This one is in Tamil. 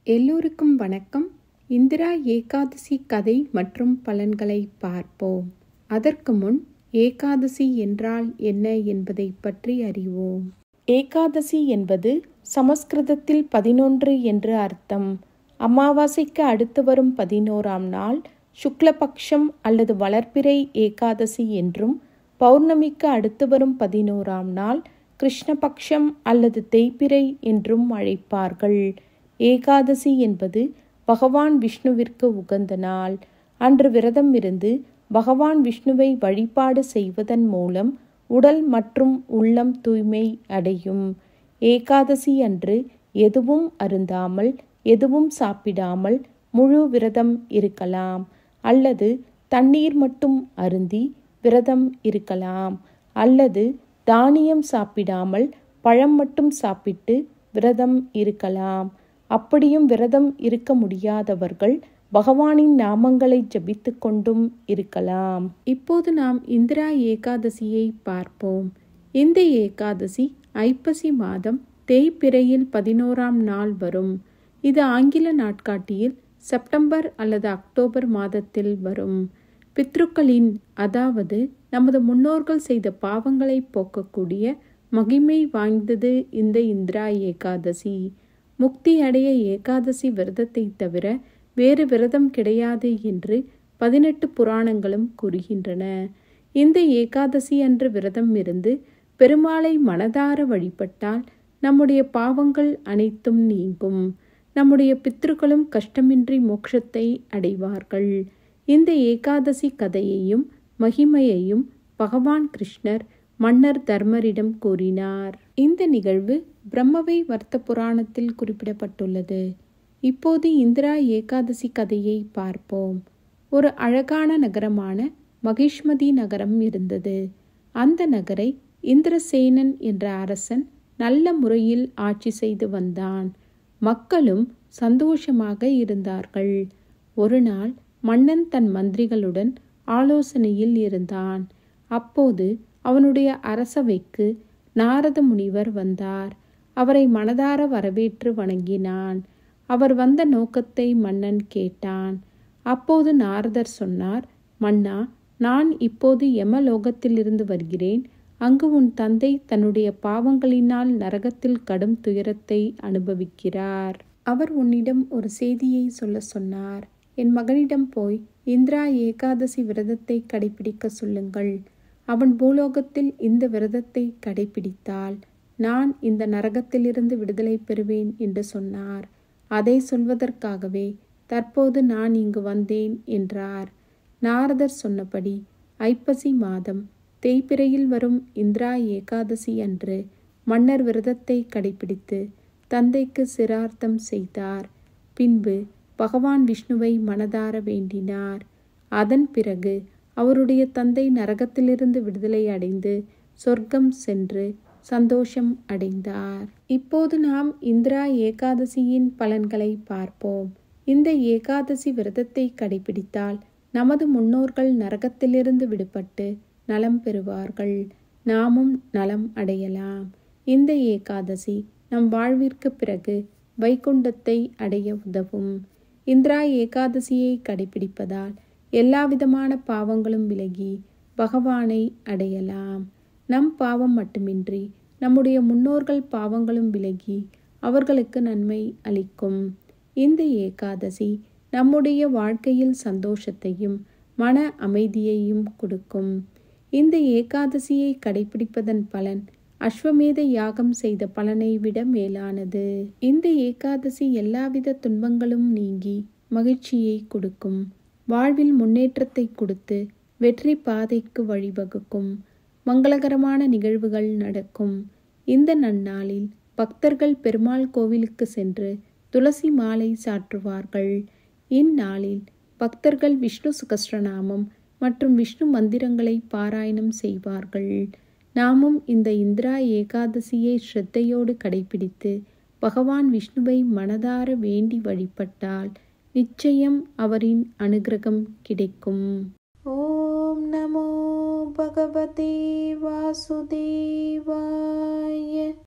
எல்லோருக்கும் வணக்கம் இந்திரா ஏகாதசி கதை மற்றும் பலன்களை பார்ப்போம் அதற்கு முன் ஏகாதசி என்றால் என்ன என்பதை பற்றி அறிவோம் ஏகாதசி என்பது சமஸ்கிருதத்தில் பதினொன்று என்று அர்த்தம் அமாவாசைக்கு அடுத்து வரும் பதினோராம் நாள் சுக்லபக்ஷம் அல்லது வளர்ப்பிறை ஏகாதசி என்றும் பௌர்ணமிக்கு அடுத்து வரும் பதினோராம் நாள் கிருஷ்ணபக்ஷம் அல்லது தேய்பிறை என்றும் அழைப்பார்கள் ஏகாதசி என்பது பகவான் விஷ்ணுவிற்கு உகந்த நாள் அன்று விரதம் இருந்து பகவான் விஷ்ணுவை வழிபாடு செய்வதன் மூலம் உடல் மற்றும் உள்ளம் தூய்மை அடையும் ஏகாதசி அன்று எதுவும் அருந்தாமல் எதுவும் சாப்பிடாமல் முழு விரதம் இருக்கலாம் அல்லது தண்ணீர் மட்டும் அருந்தி விரதம் இருக்கலாம் அல்லது தானியம் சாப்பிடாமல் பழம் மட்டும் சாப்பிட்டு விரதம் இருக்கலாம் அப்படியும் விரதம் இருக்க முடியாதவர்கள் பகவானின் நாமங்களை ஜபித்து கொண்டும் இருக்கலாம் இப்போது நாம் இந்திரா ஏகாதசியை பார்ப்போம் இந்த ஏகாதசி ஐப்பசி மாதம் தேய்பிறையில் பதினோராம் நாள் வரும் இது ஆங்கில நாட்காட்டியில் செப்டம்பர் அல்லது அக்டோபர் மாதத்தில் வரும் பித்ருக்களின் அதாவது நமது முன்னோர்கள் செய்த பாவங்களை போக்கக்கூடிய மகிமை வாய்ந்தது இந்த இந்திரா ஏகாதசி முக்தி அடைய ஏகாதசி விரதத்தை தவிர வேறு விரதம் கிடையாது என்று பதினெட்டு புராணங்களும் கூறுகின்றன இந்த ஏகாதசி அன்று விரதம் இருந்து பெருமாளை மனதார வழிபட்டால் நம்முடைய பாவங்கள் அனைத்தும் நீங்கும் நம்முடைய பித்ருக்களும் கஷ்டமின்றி மோட்சத்தை அடைவார்கள் இந்த ஏகாதசி கதையையும் மகிமையையும் பகவான் கிருஷ்ணர் மன்னர் தர்மரிடம் கூறினார் இந்த நிகழ்வு பிரம்மவை வர்த்த புராணத்தில் குறிப்பிடப்பட்டுள்ளது இப்போது இந்திரா ஏகாதசி கதையை பார்ப்போம் ஒரு அழகான நகரமான மகிஷ்மதி நகரம் இருந்தது அந்த நகரை இந்திரசேனன் என்ற அரசன் நல்ல முறையில் ஆட்சி செய்து வந்தான் மக்களும் சந்தோஷமாக இருந்தார்கள் ஒரு நாள் மன்னன் தன் மந்திரிகளுடன் ஆலோசனையில் இருந்தான் அப்போது அவனுடைய அரசவைக்கு நாரத முனிவர் வந்தார் அவரை மனதார வரவேற்று வணங்கினான் அவர் வந்த நோக்கத்தை மன்னன் கேட்டான் அப்போது நாரதர் சொன்னார் மன்னா நான் இப்போது யமலோகத்திலிருந்து வருகிறேன் அங்கு உன் தந்தை தன்னுடைய பாவங்களினால் நரகத்தில் கடும் துயரத்தை அனுபவிக்கிறார் அவர் உன்னிடம் ஒரு செய்தியை சொல்ல சொன்னார் என் மகனிடம் போய் இந்திரா ஏகாதசி விரதத்தை கடைபிடிக்க சொல்லுங்கள் அவன் பூலோகத்தில் இந்த விரதத்தை கடைபிடித்தால் நான் இந்த நரகத்திலிருந்து விடுதலை பெறுவேன் என்று சொன்னார் அதை சொல்வதற்காகவே தற்போது நான் இங்கு வந்தேன் என்றார் நாரதர் சொன்னபடி ஐப்பசி மாதம் தேய்பிறையில் வரும் இந்திரா ஏகாதசி அன்று மன்னர் விரதத்தை கடைபிடித்து தந்தைக்கு சிரார்த்தம் செய்தார் பின்பு பகவான் விஷ்ணுவை மனதார வேண்டினார் அதன் பிறகு அவருடைய தந்தை நரகத்திலிருந்து விடுதலை அடைந்து சொர்க்கம் சென்று சந்தோஷம் அடைந்தார் இப்போது நாம் இந்திரா ஏகாதசியின் பலன்களை பார்ப்போம் இந்த ஏகாதசி விரதத்தை கடைபிடித்தால் நமது முன்னோர்கள் நரகத்திலிருந்து விடுபட்டு நலம் பெறுவார்கள் நாமும் நலம் அடையலாம் இந்த ஏகாதசி நம் வாழ்விற்கு பிறகு வைகுண்டத்தை அடைய உதவும் இந்திரா ஏகாதசியை கடைபிடிப்பதால் எல்லாவிதமான பாவங்களும் விலகி பகவானை அடையலாம் நம் பாவம் மட்டுமின்றி நம்முடைய முன்னோர்கள் பாவங்களும் விலகி அவர்களுக்கு நன்மை அளிக்கும் இந்த ஏகாதசி நம்முடைய வாழ்க்கையில் சந்தோஷத்தையும் மன அமைதியையும் கொடுக்கும் இந்த ஏகாதசியை கடைபிடிப்பதன் பலன் அஸ்வமேத யாகம் செய்த பலனை விட மேலானது இந்த ஏகாதசி எல்லாவித துன்பங்களும் நீங்கி மகிழ்ச்சியை கொடுக்கும் வாழ்வில் முன்னேற்றத்தை கொடுத்து வெற்றி பாதைக்கு வழிவகுக்கும் மங்களகரமான நிகழ்வுகள் நடக்கும் இந்த நன்னாளில் பக்தர்கள் பெருமாள் கோவிலுக்கு சென்று துளசி மாலை சாற்றுவார்கள் இந்நாளில் பக்தர்கள் விஷ்ணு சுகஸ்ரநாமம் மற்றும் விஷ்ணு மந்திரங்களை பாராயணம் செய்வார்கள் நாமும் இந்த இந்திரா ஏகாதசியை ஸ்ரத்தையோடு கடைபிடித்து பகவான் விஷ்ணுவை மனதார வேண்டி வழிபட்டால் நிச்சயம் அவரின் அனுகிரகம் கிடைக்கும் ஓம் நமோ பகவதே வாசுதேவாய